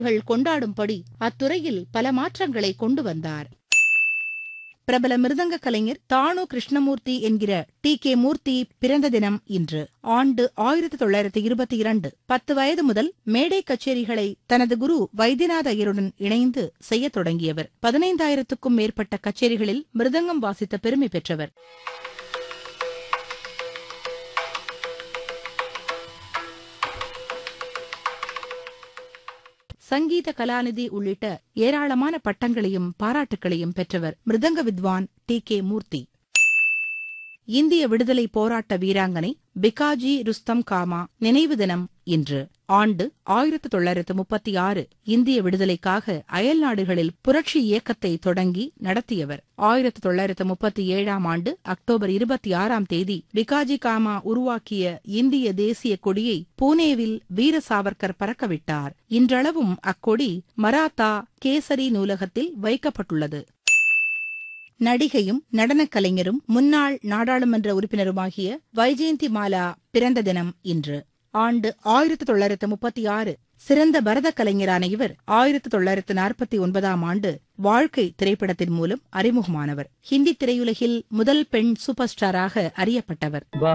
கள் கொண்டாடும்படி அத்துறையில் பல மாற்றங்களை கொண்டு வந்தார் பிரபல மிருதங்க கலைஞர் தானு கிருஷ்ணமூர்த்தி என்கிற டி கே மூர்த்தி பிறந்த தினம் இன்று ஆண்டு ஆயிரத்தி தொள்ளாயிரத்தி இருபத்தி இரண்டு பத்து வயது முதல் மேடை கச்சேரிகளை தனது குரு வைத்தியநாத ஐயருடன் இணைந்து செய்யத் தொடங்கியவர் பதினைந்தாயிரத்துக்கும் மேற்பட்ட கச்சேரிகளில் மிருதங்கம் வாசித்த பெருமை பெற்றவர் சங்கீத கலாநிதி உள்ளிட்ட ஏராளமான பட்டங்களையும் பாராட்டுக்களையும் பெற்றவர் மிருதங்க வித்வான் டி கே மூர்த்தி இந்திய விடுதலை போராட்ட வீராங்கனை பிகாஜி ருஸ்தம் காமா நினைவு தினம் இன்று ஆண்டு ஆயிரத்து தொள்ளாயிரத்து முப்பத்தி ஆறு இந்திய விடுதலைக்காக அயல் நாடுகளில் புரட்சி இயக்கத்தை தொடங்கி நடத்தியவர் ஆயிரத்து தொள்ளாயிரத்து முப்பத்தி ஏழாம் ஆண்டு அக்டோபர் இருபத்தி ஆறாம் தேதி பிகாஜி காமா உருவாக்கிய இந்திய தேசிய கொடியை பூனேவில் வீர சாவர்கர் பறக்கவிட்டார் இன்றளவும் அக்கொடி மராத்தா கேசரி நூலகத்தில் வைக்கப்பட்டுள்ளது நடிகையும் நடனக் கலைஞரும் முன்னாள் நாடாளுமன்ற உறுப்பினருமாகிய வைஜெயந்தி மாலா பிறந்த தினம் இன்று ஆண்டு ஆயிரத்து தொள்ளாயிரத்து முப்பத்தி ஆறு சிறந்த பரத கலைஞரான இவர் ஆயிரத்து தொள்ளாயிரத்து நாற்பத்தி ஒன்பதாம் ஆண்டு வாழ்க்கை திரைப்படத்தின் மூலம் அறிமுகமானவர் ஹிந்தி திரையுலகில் முதல் பெண் சூப்பர் ஸ்டாராக அறியப்பட்டவர்